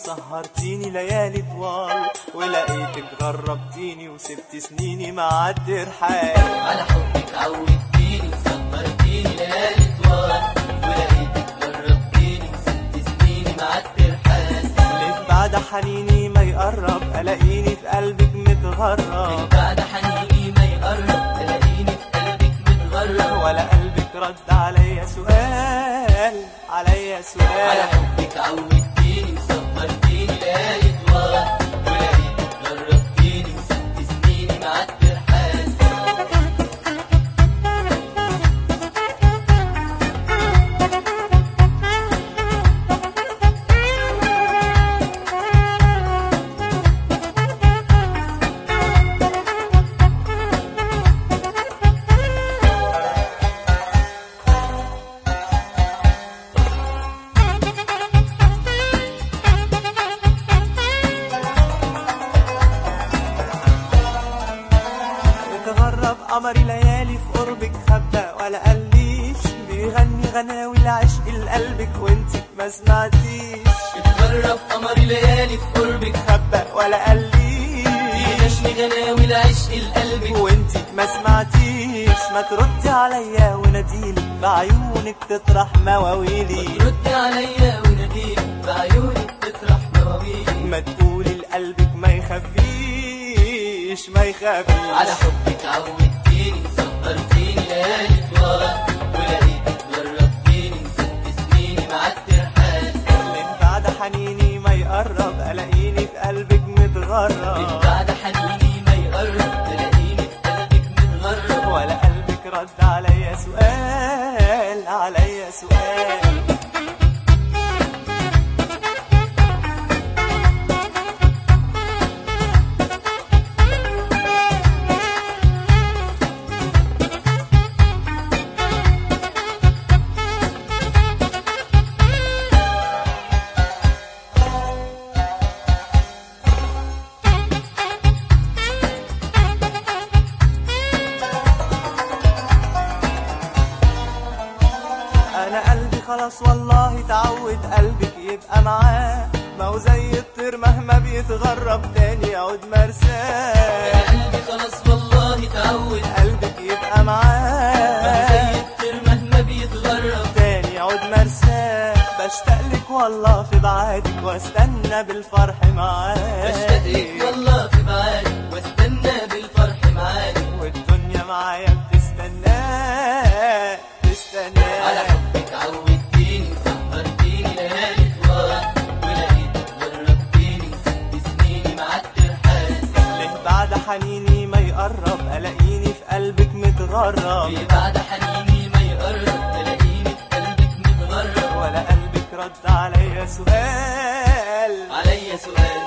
سهرتيني ليالي طوال ولقيتك غربتيني وسبت سنيني مع الترحال على حبك عودتيني وسهرتيني ليالي طوال ولقيتك جربتيني وست سنيني مع الترحال ليه بعد حنيني ما يقرب الاقيني في قلبك متغرب بعد حنيني ما يقرب تلاقيني في قلبك متغرب ولا قلبك رد عليا سؤال عليا على سؤال حبك عودتيني وسهرتيني ليالي طوال ولقيتك جربتيني وست سنيني مع الترحال متغرب قمري ليالي في قربك خبى ولا قاليش بيغني غناوي لعشق لقلبك وانتي ما سمعتيش اتغرب قمري ليالي في قربك خبى ولا قاليش نشمي غناوي لعشق لقلبك وانتي ما سمعتيش ما تردي عليا وناديلي بعيونك تطرح مواويلي ردي عليا وناديلي بعيونك تطرح مواويلي ما تقولي لقلبك ما يخبيش ما يخبيش على حبك عودتيني سهرتيني ليالي طوال ولقيتك جربتيني ست سنيني مع الترحال من بعد حنيني ما يقرب الاقيني في قلبك من متغرب بعد حنيني ما يقرب تلاقيني في قلبك متغرب ولا قلبك رد عليا سؤال عليا سؤال انا قلبي خلاص والله تعود قلبك يبقى معاه ما هو زي الطير مهما بيتغرب تاني يعود مرساه قلبي خلاص والله تعود قلبك يبقى ما معاه زي الطير مهما بيتغرب تاني يعود مرساه بشتاق لك والله في بعادك واستنى بالفرح معاك بشتاقلك والله في بعادك واستنى بالفرح معاك والدنيا معايا بتستناه تستناه على حبك عودتيني سهرتيني ليالي طوال ولقيتك جربتيني ست سنيني مع الترحال ليه بعد حنيني ما يقرب الاقيني في قلبك متغرب في بعد حنيني ما يقرب تلاقيني في قلبك متغرب ولا قلبك رد عليا سؤال عليا سؤال